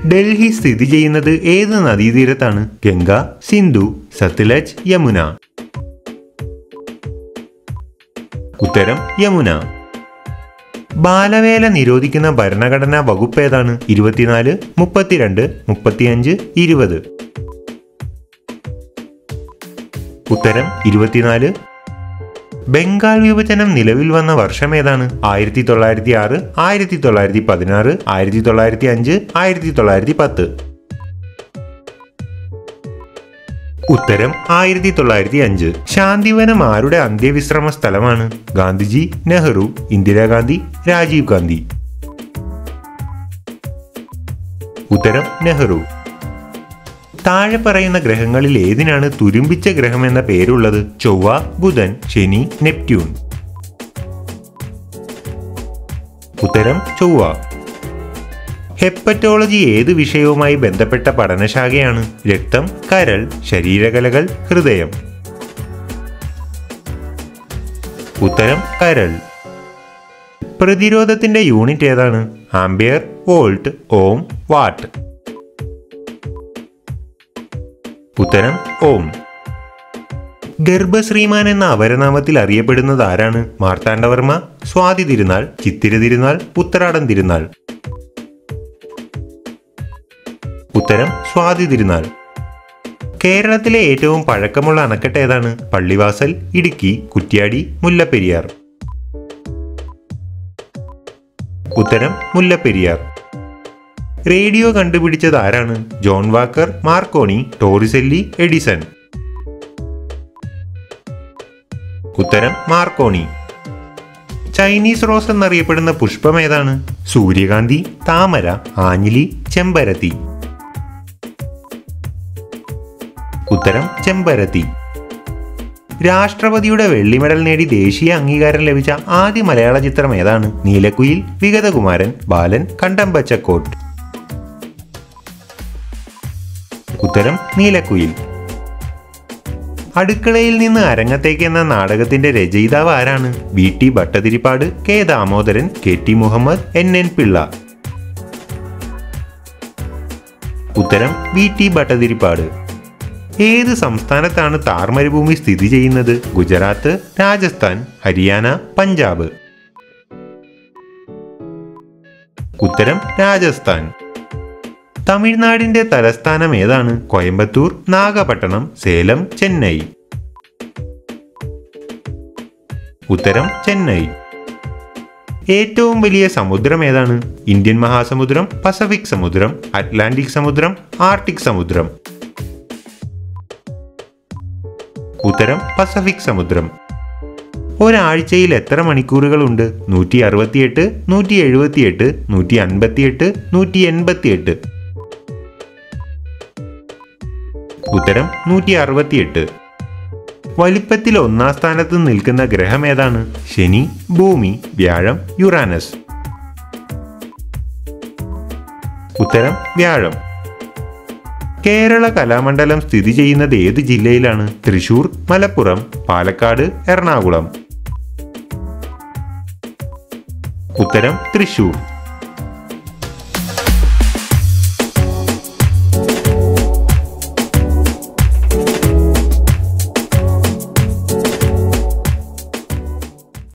ഡൽഹി സ്ഥിതി ചെയ്യുന്നത് ഏത് നദീതീരത്താണ് ഗംഗ സിന്ധു സത്ലജ് യമുന ഉത്തരം യമുന ബാലവേല നിരോധിക്കുന്ന ഭരണഘടനാ വകുപ്പ് ഏതാണ് ഇരുപത്തിനാല് മുപ്പത്തിരണ്ട് മുപ്പത്തിയഞ്ച് ഇരുപത് ഉത്തരം ഇരുപത്തിനാല് ബംഗാൾ വിഭജനം നിലവിൽ വന്ന വർഷം ഏതാണ് ആയിരത്തി തൊള്ളായിരത്തി ആറ് ആയിരത്തി തൊള്ളായിരത്തി പതിനാറ് ആയിരത്തി തൊള്ളായിരത്തി അഞ്ച് ആയിരത്തി തൊള്ളായിരത്തി പത്ത് ഉത്തരം ആയിരത്തി തൊള്ളായിരത്തി അഞ്ച് ശാന്തിവനം ആരുടെ അന്ത്യവിശ്രമ സ്ഥലമാണ് ഗാന്ധിജി നെഹ്റു ഇന്ദിരാഗാന്ധി രാജീവ് ഗാന്ധി ഉത്തരം നെഹ്റു താഴെ പറയുന്ന ഗ്രഹങ്ങളിൽ ഏതിനാണ് തുരുമ്പിച്ച ഗ്രഹം എന്ന പേരുള്ളത് ചൊവ്വ ബുധൻ ശനി നെപ്റ്റ്യൂൺ ഉത്തരം ചൊവ്വ ഹെപ്പറ്റോളജി ഏത് വിഷയവുമായി ബന്ധപ്പെട്ട പഠനശാഖയാണ് രക്തം കരൾ ശരീരകലകൾ ഹൃദയം ഉത്തരം കരൾ പ്രതിരോധത്തിന്റെ യൂണിറ്റ് ഏതാണ് ആംബിയർ വോൾട്ട് ഓം വാട്ട് ഉത്തരം ഓം ഗർഭശ്രീമാൻ എന്ന അപരനാമത്തിൽ അറിയപ്പെടുന്നത് ആരാണ് മാർത്താണ്ഡവർമ്മ സ്വാതി തിരുനാൾ ചിത്തിര തിരുനാൾ ഉത്തരാടം തിരുനാൾ ഉത്തരം സ്വാതി തിരുനാൾ കേരളത്തിലെ ഏറ്റവും പഴക്കമുള്ള അണക്കെട്ട് ഏതാണ് പള്ളിവാസൽ ഇടുക്കി കുറ്റ്യാടി മുല്ലപ്പെരിയാർ ഉത്തരം മുല്ലപ്പെരിയാർ റേഡിയോ കണ്ടുപിടിച്ചത് ആരാണ് John Walker Marconi Torricelli Edison ഉത്തരം മാർക്കോണി ചൈനീസ് റോസ് എന്നറിയപ്പെടുന്ന പുഷ്പം ഏതാണ് സൂര്യകാന്തി താമര ആഞ്ഞിലി ചെമ്പരത്തി ഉത്തരം ചെമ്പരത്തി രാഷ്ട്രപതിയുടെ വെള്ളി മെഡൽ നേടി ദേശീയ അംഗീകാരം ലഭിച്ച ആദ്യ മലയാള ചിത്രം ഏതാണ് നീലക്കുയിൽ വിഗതകുമാരൻ ബാലൻ കണ്ടമ്പച്ചക്കോട്ട് ഉത്തരം നീലക്കുയിൽ അടുക്കളയിൽ നിന്ന് അരങ്ങത്തേക്ക് എന്ന നാടകത്തിന്റെ രചയിതാവ് ആരാണ് V T Bhattathiripad K Damodaran K T Muhammad N N Pillai ഉത്തരം വി ടി ഭട്ടതിരിപ്പാട് ഏത് സംസ്ഥാനത്താണ് താർ മരുഭൂമി സ്ഥിതി ചെയ്യുന്നത് ഗുജറാത്ത് രാജസ്ഥാൻ ഹരിയാന പഞ്ചാബ് ഉത്തരം രാജസ്ഥാൻ തമിഴ്നാടിന്റെ തലസ്ഥാനം ഏതാണ് കോയമ്പത്തൂർ നാഗപട്ടണം സേലം ചെന്നൈ ഉത്തരം ചെന്നൈ ഏറ്റവും വലിയ സമുദ്രം ഏതാണ് ഇന്ത്യൻ മഹാസമുദ്രം പസഫിക് സമുദ്രം അറ്റ്ലാന്റിക് സമുദ്രം ആർട്ടിക് സമുദ്രം ഉത്തരം പസഫിക് സമുദ്രം ഒരാഴ്ചയിൽ എത്ര മണിക്കൂറുകളുണ്ട് നൂറ്റി അറുപത്തിയെട്ട് നൂറ്റി എഴുപത്തിയെട്ട് നൂറ്റി അൻപത്തിയെട്ട് നൂറ്റി എൺപത്തിയെട്ട് ഉത്തരം നൂറ്റി അറുപത്തിയെട്ട് വലിപ്പത്തിൽ ഒന്നാം സ്ഥാനത്ത് നിൽക്കുന്ന ഗ്രഹം ഏതാണ് ശനി ഭൂമി വ്യാഴം യുറാനസ് ഉത്തരം വ്യാഴം കേരള കലാമണ്ഡലം സ്ഥിതി ചെയ്യുന്നത് ഏത് ജില്ലയിലാണ് തൃശൂർ മലപ്പുറം പാലക്കാട് എറണാകുളം ഉത്തരം തൃശൂർ